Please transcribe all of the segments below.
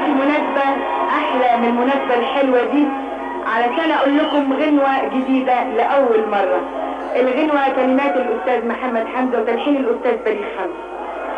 مناسبة أحلى من المناسبة الحلوة دي علشان أقول لكم غنوة جديدة لأول مرة الغنوة كلمات الأستاذ محمد حمزة وتلحين الأستاذ بليغ حمزة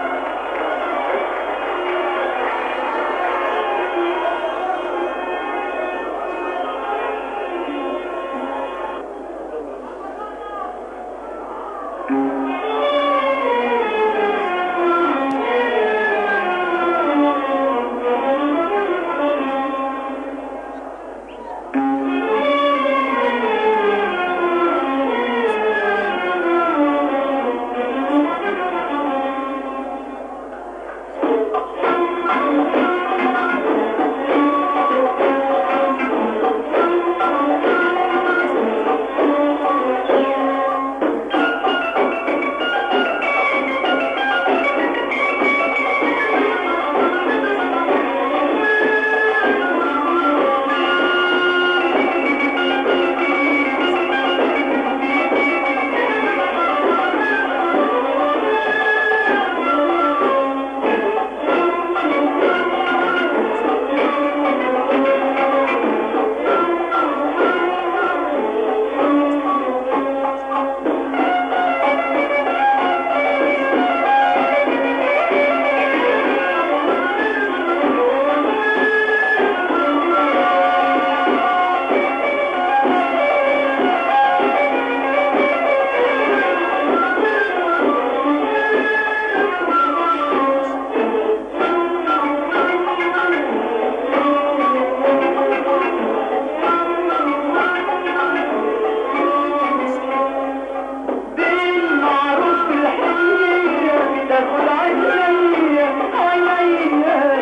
بالمعروف الحنية تاخد عينيا عينيا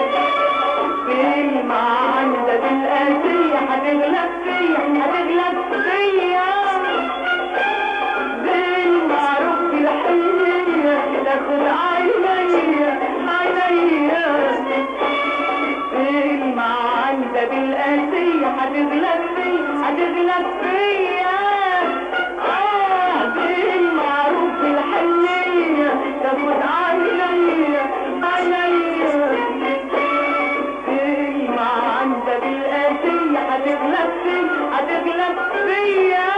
بالمعندة بالقاسية هتغلب فيا هتغلب فيا بالمعروف الحنية تاخد عينيا عينيا بالمعندة بالقاسية هتغلب فيا هتغلب فيا آه بالمعروف الحنية تاخد عينيا عينيا بالمعندة بالقاسية هتغلب فيا هتغلب فيا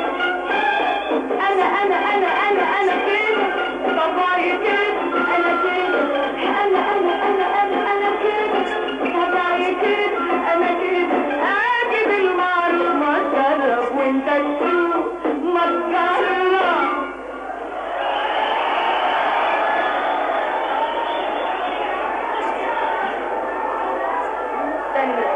انا انا انا انا انا كده طبعي كده انا كده انا انا انا انا انا كده طبعي كده انا كده اجيب المعروف ما تشرب وانت تشوف ما تجرب استنى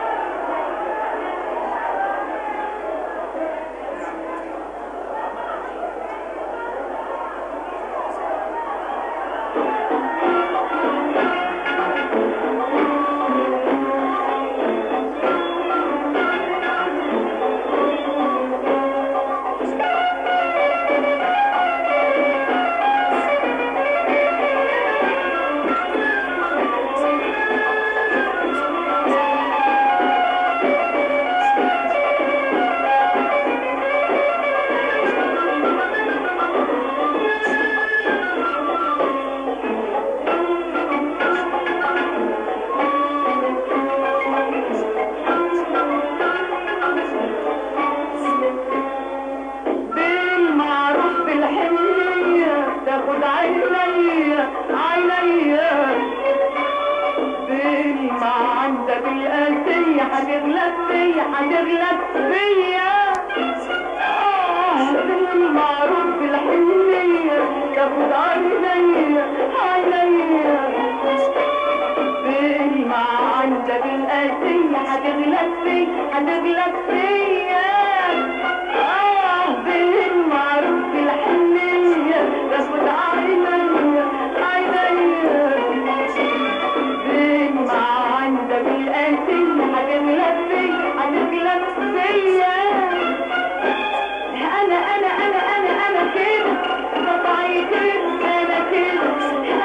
بالمعروف بالحنية تاخد عينيا عينيا بالمعندة بالقاسية هتغلب فيا هتغلب فيا آه، بالمعروف بالحنية تاخد عينيا عينيا بالمعندة بالقاسية هتغلب فيا هتغلب فيا آه بالمعروف بالحنية تاخد عينيا عينيا بالمعندة بالقاسية هتغلب فيا هتغلب فيا انا انا انا انا انا كده طبعي كده انا كده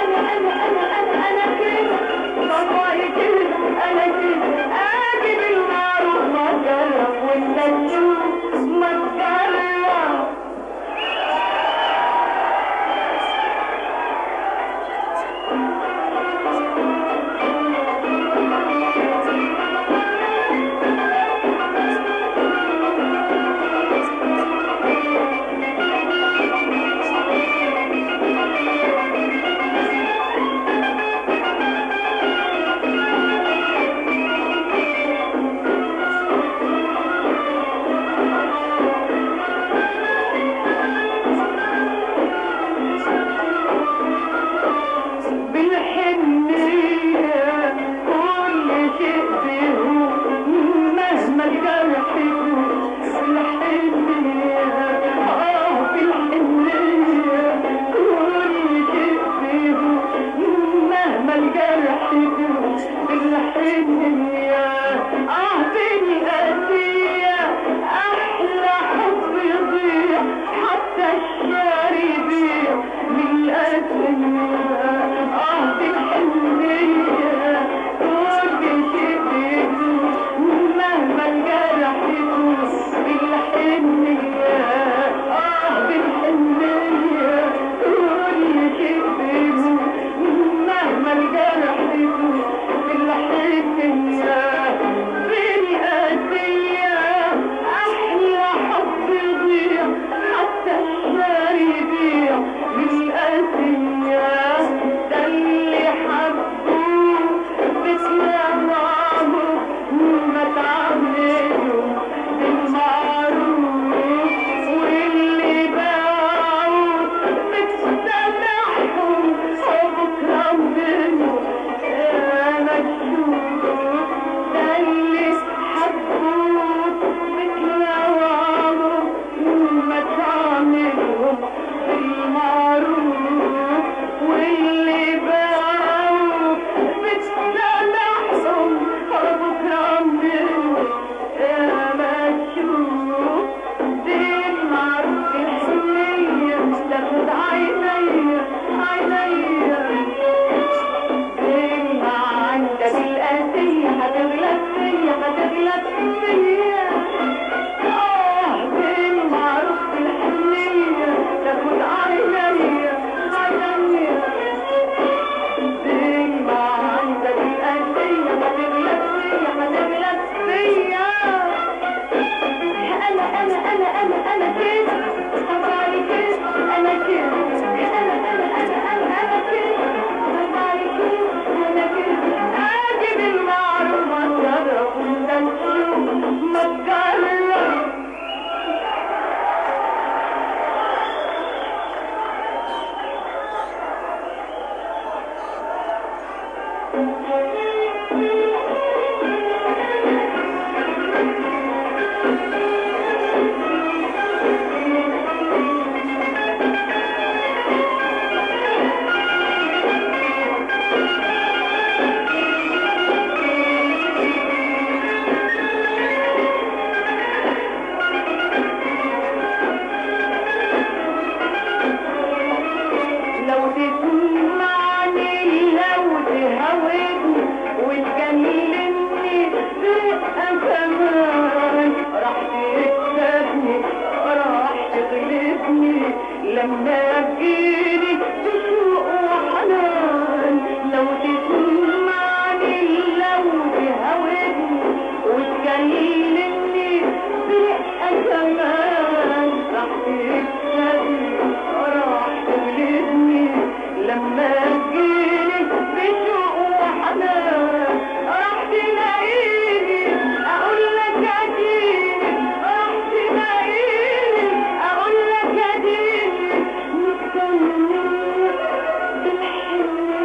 لو تسمعني لو تهوجني وتكلمني برقة كمان راح تكسبني راح تغلبني لما تجيني بشوق وحنان لو تسمعني لو تهوجني وتكلمني برقة كمان راح تكسبني راح تغلبني لما تجيني بشوق وحنان راح تلاقيني اقول لك اديني راح تلاقيني اقول لك اديني مستنيك بالحنين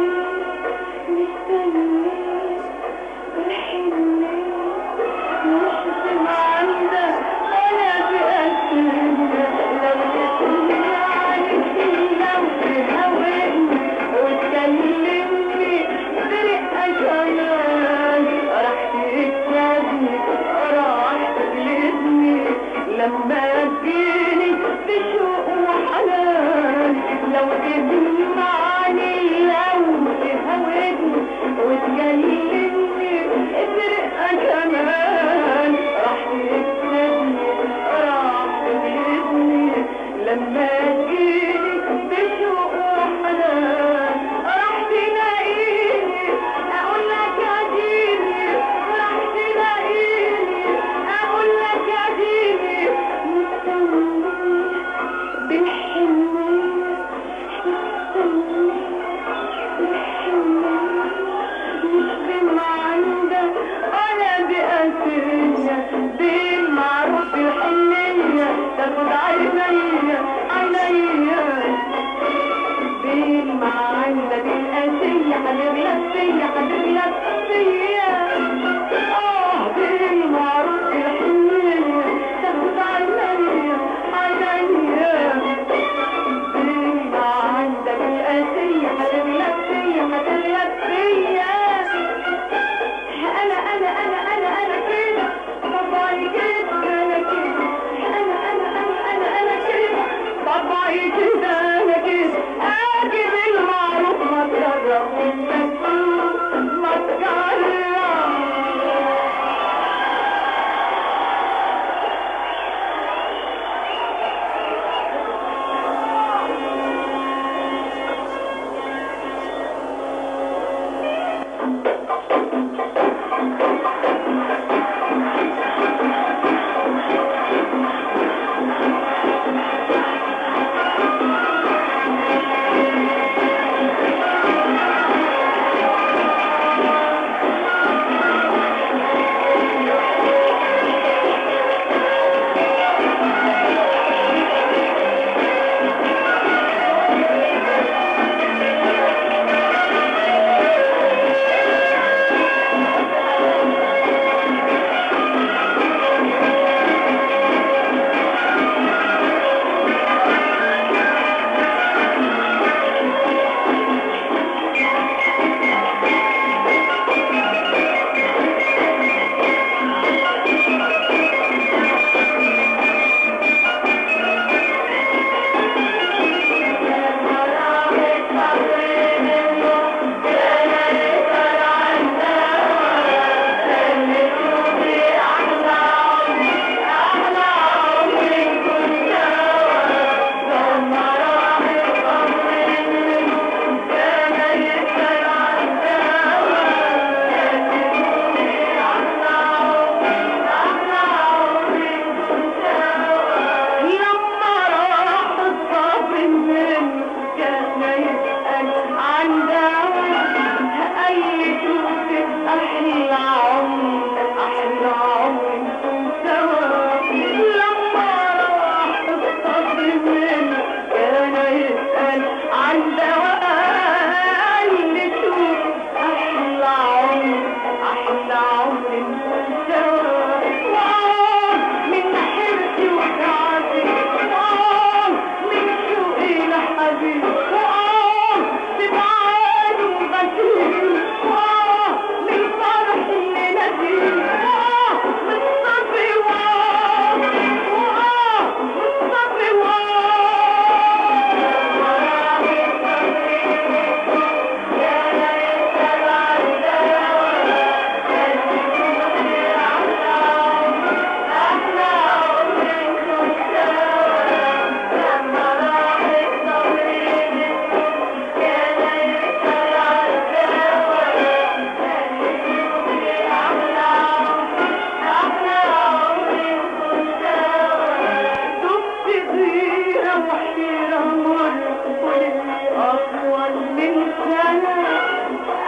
مستنيك بالحنين نحسن عندك انا بأسرنا لو تسمعني لو تهوئني وتكلمني برقة كمان راح تكسبني راح تغلبني لما تجيني بشوق وحنان لو تسمعني لو تهوئني وتكلمني برقة كمان راح تكسبني راح تغلبني لما تجيني بشوق وحنان راح تلاقيني اقول لك اديني راح تلاقيني اقول لك اديني مستنيك بالحنية مستنيك بالحنية نسلم عندك انا بأسرية بالمعروف الحنية تاخد عينيا عينيا بالما عندك القاسية هتغلب فيا هتغلب فيا اه بالمعروف الحنية تاخد عينيا عينيا بالما عندك القاسية هتغلب فيا هتغلب فيا انا انا انا انا انا كده طبعي كده انا كده انا انا انا انا انا كده طبعي كده انا كده اجيب المعروف ما تجرب منك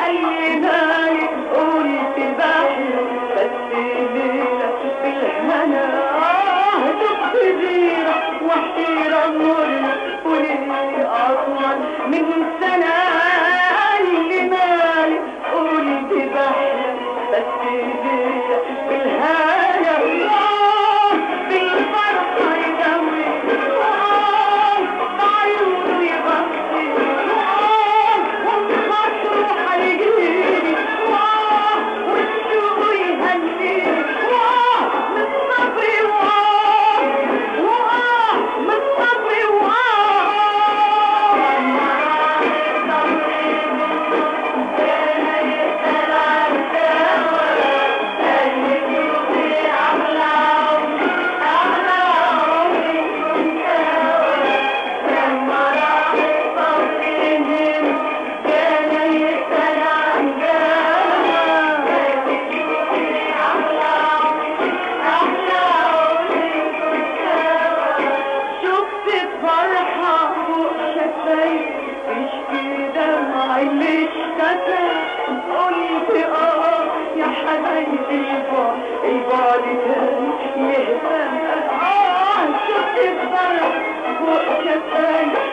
الليالي قلت بحلم بس ليلة بالهنا آه شفت غيرة وحيرة مرة وليلي أطول من سنة الليالي قلت بحلم بس ليلة بالهنا آه بالفرحة يدوي آه بعيونه يغطي آه وبخاطره هيجيني آه وشه يهنيني آه من صبري وآه وآه من صبري شفت فرحة فوق شفاي تشكي دمعي اللي اشتكى قلت اه يا حبايبي البعد البعد كان يهتم اه شفت فرحة فوق شفاي